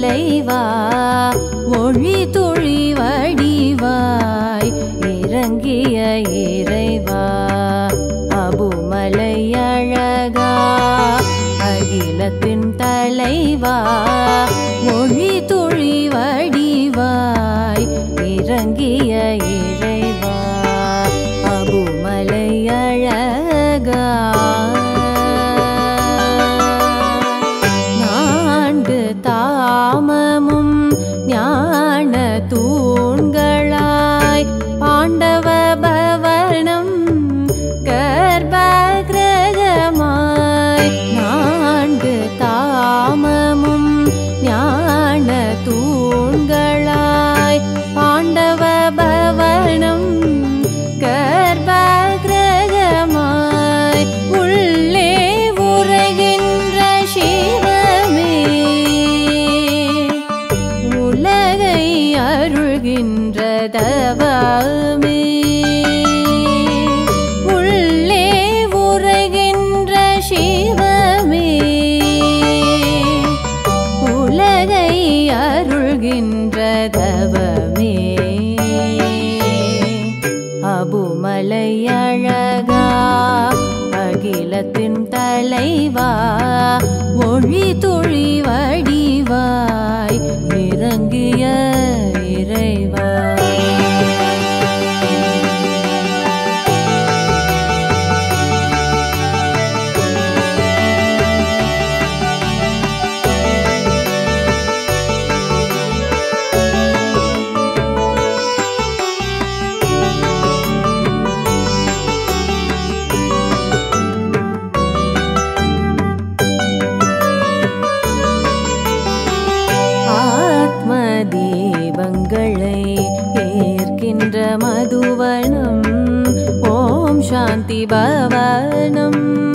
தலைவா ஒளி துளி வடிவாய் இறங்கிய இறைவா அபுமலை அழகா அகிலத்தின் தலைவா ஒளி துளி வடிவாய் இறங்கிய இறைவா அபுமலை அழகா நான்கு தாமமும் ஞான தூண்களாய் பாண்டவ பவனம் கர்ப்பகிரகமாய் நான்கு தாமமும் ஞான தூண்களாய் பாண்டவ பவனம் கர்ப்பகிரகமாய் உள்ளே உரைகின்ற சிவமே உலகை அருள்கின்ற தவமே உள்ளே உரைகின்ற சிவமே உலகை அருள்கின்ற தவமே அபுமலை அழகா அகிலத்தின் தலைவா ஒளி துளி வடிவாய் இறங்கிய இறைவா ஆத்ம தீபங்களை ஏற்கின்ற மதுவனம் ஓம் சாந்தி பவனம்